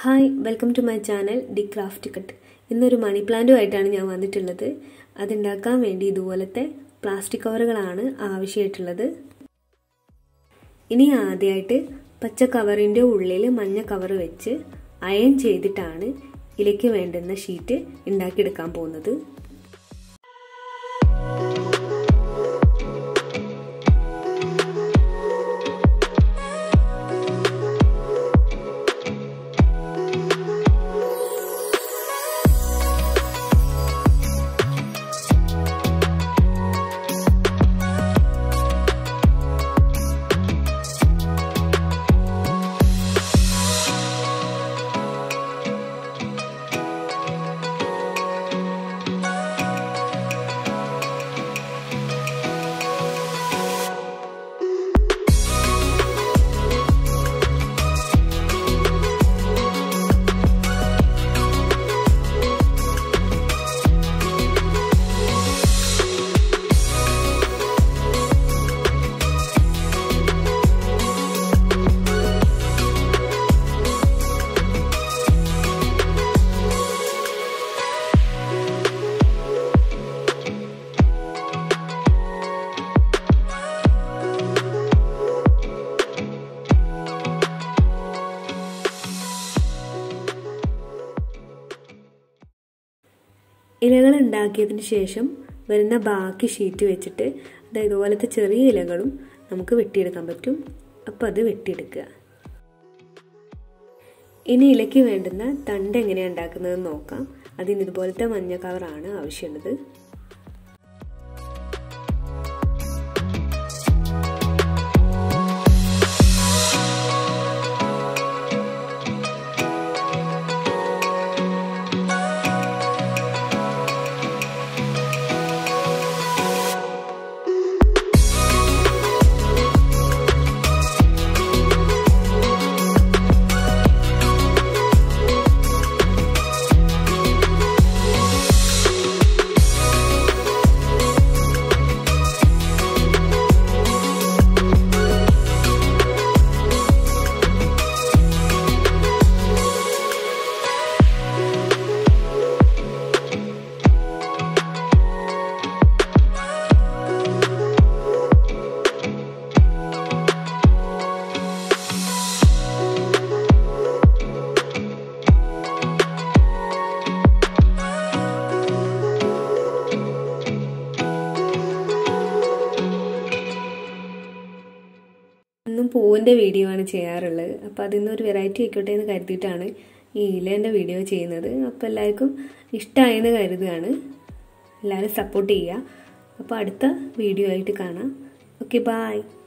hi welcome to my channel D craft cut ഇന്നൊരു money പ്ലാന്റുമായിട്ടാണ് ഞാൻ വന്നിട്ടുള്ളത് അതുണ്ടാക്കാൻ വേണ്ടി ഇതുപോലത്തെ പ്ലാസ്റ്റിക് കവറുകളാണ് ആവശ്യമായിട്ടുള്ളത് ഇനി ആദ്യമായിട്ട് പച്ച കവറിൻ്റെ ഉള്ളിൽ മഞ്ഞ കവർ വെച്ച് അയൺ ചെയ്തിട്ടാണ് ഇലയ്ക്ക് വേണ്ടുന്ന ഷീറ്റ് ഉണ്ടാക്കിയെടുക്കാൻ പോകുന്നത് ഇലകൾ ഉണ്ടാക്കിയതിന് ശേഷം വരുന്ന ബാക്കി ഷീറ്റ് വെച്ചിട്ട് അതായത് ഇതുപോലത്തെ ചെറിയ ഇലകളും നമുക്ക് വെട്ടിയെടുക്കാൻ പറ്റും അപ്പോൾ അത് വെട്ടിയെടുക്കുക ഇനി ഇലയ്ക്ക് വേണ്ടുന്ന തണ്ട് എങ്ങനെയാണ് ഉണ്ടാക്കുന്നതെന്ന് നോക്കാം അതിന് ഇതുപോലത്തെ മഞ്ഞ കവറാണ് ആവശ്യമുള്ളത് എന്നും പൂവിൻ്റെ വീഡിയോ ആണ് ചെയ്യാറുള്ളത് അപ്പോൾ അതിൽ നിന്ന് ഒരു വെറൈറ്റി ആയിക്കോട്ടെ എന്ന് കരുതിയിട്ടാണ് ഈ ഇലേൻ്റെ വീഡിയോ ചെയ്യുന്നത് അപ്പോൾ എല്ലാവർക്കും ഇഷ്ടമായെന്ന് കരുതുകയാണ് എല്ലാവരും സപ്പോർട്ട് ചെയ്യുക അപ്പോൾ അടുത്ത വീഡിയോ ആയിട്ട് കാണാം ഓക്കെ ബായ്